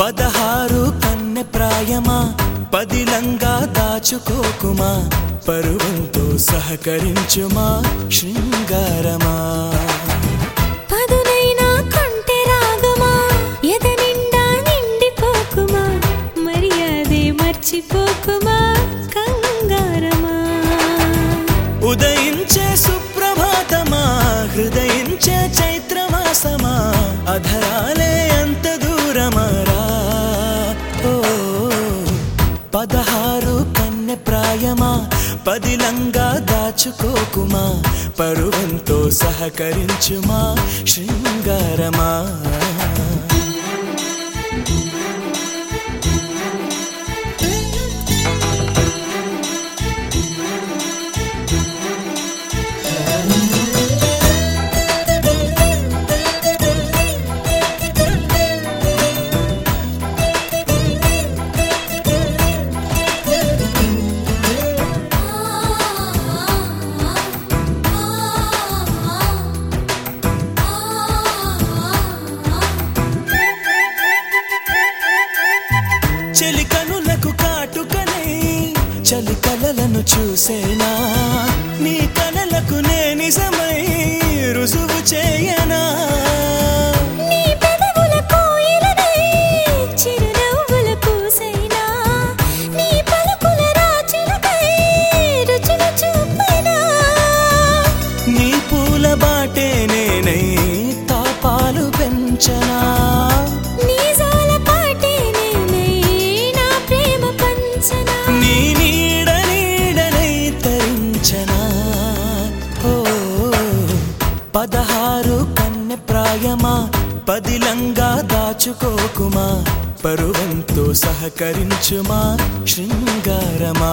పదహారు కన్నె ప్రాయమా పదిలంగా దాచుకోకుమా పరువంతో సహకరించుమా శృంగారమా పదునైనా కొంటె రాగమా ఎద నిండా నిండిపోకుమా మర్యాదే మర్చిపోకుమా కంగారమా ఉదయించే సుప్రభాతమా హృదయించే చైత్రమాసమా అధరాలే అంత దూరమరా ఓ పదహారు కన్నె ప్రాయమా పదిలంగా దాచుకోకుమా పరువంతో సహకరించుమా శృంగారమా చెలి కనులకు కాటుకనై చలి కలలను చూసేనా నీ కలలకు నే నిజమై రుజువు చేయనా నీ పెదవుల కోయిలనై చిరునవ్వుల పూసైనా నీ పలుకుల రాచిలకై రుచులు చూపైనా నీ పూల బాటే నేనై తాపాలు పెంచనా నీ జోల పాటే నేనై నా ప్రేమ పంచనా నీ నీడ నీడనై తరించనా ఓ పదహారు కన్నె ప్రాయమా పదిలంగా దాచుకోకుమా పరువంతో సహకరించుమా శృంగారమా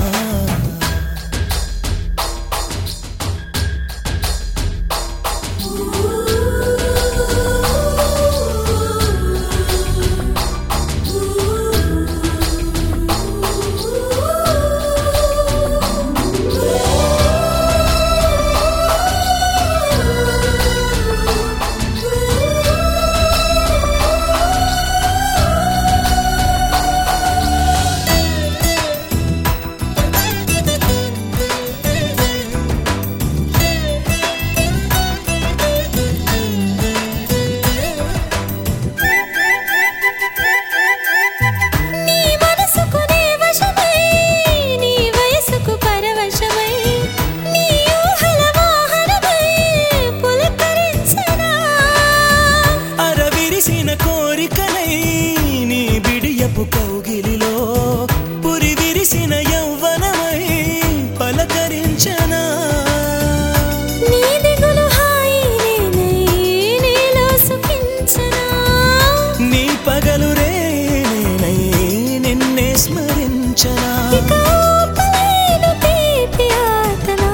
నీ మనసుకు నే వశమై నీ వయసుకు పరవశమై నీ ఊహల వాహనమై పులకరించనా అరవిరిసిన కోరికనై నీ బిడియపు కౌగిలిలో పురి విరిసిన యౌవనమై పలకరించనా నీ దిగులు హాయి నేనై నీలో సుఖించనా నీ పగలు రే నేనై నిన్నే స్మరించనా ఇక ఆపలేను తీపి ఆతనా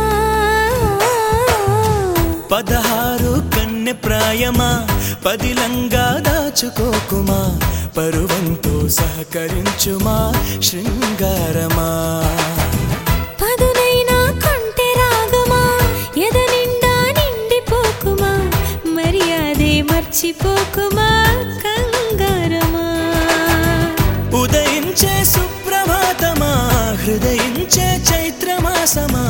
పదహారు కన్నె ప్రాయమా పదిలంగా దాచుకోకుమా పరువంతో సహకరించుమా శృంగారమా పదునైనా కొంటె రాగమా ఎద నిండా నిండిపోకుమా మర్యాదే మర్చిపోకుమా కంగారమా ఉదయించే సుప్రభాతమా హృదయించే చైత్రమాసమా